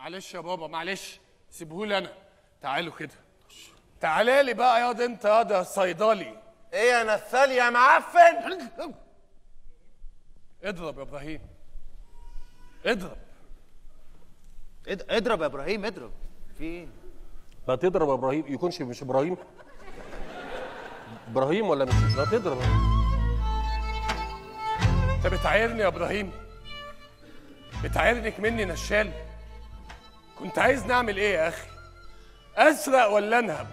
معلش يا بابا معلش سيبهولي انا تعالوا كده تعالى لي بقى ياض انت ياض يا صيدلي ايه يا نثال يا معفن اضرب يا ابراهيم اضرب اد- اضرب يا ابراهيم اضرب في ايه لا تضرب يا ابراهيم يكونش مش ابراهيم ابراهيم ولا مش لا تضرب انت بتعايرني يا ابراهيم بتعايرنك مني نشال كنت عايز نعمل ايه يا اخي اسرق ولا انهب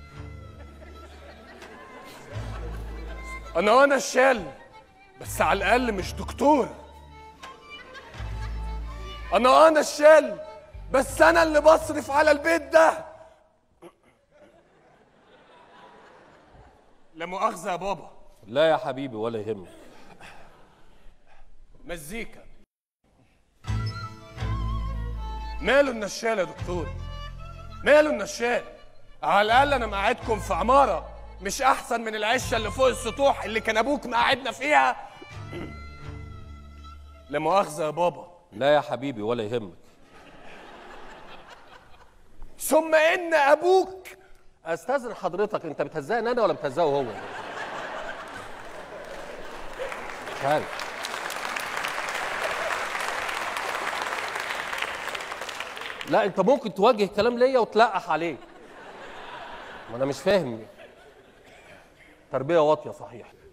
انا اه نشال بس على الاقل مش دكتور انا اه نشال بس انا اللي بصرف على البيت ده لا مؤاخذه يا بابا لا يا حبيبي ولا يهمك مزيكا ماله النشال يا دكتور ماله النشال على الاقل انا مقعدكم في عماره مش احسن من العشه اللي فوق السطوح اللي كان ابوك مقعدنا فيها لا مؤاخذه يا بابا لا يا حبيبي ولا يهمك ثم ان ابوك استاذن حضرتك انت بتهزقني انا ولا بتهزقه هو مش عارف لا انت ممكن توجه كلام ليا وتلقح عليه ما انا مش فاهم تربيه واطيه صحيح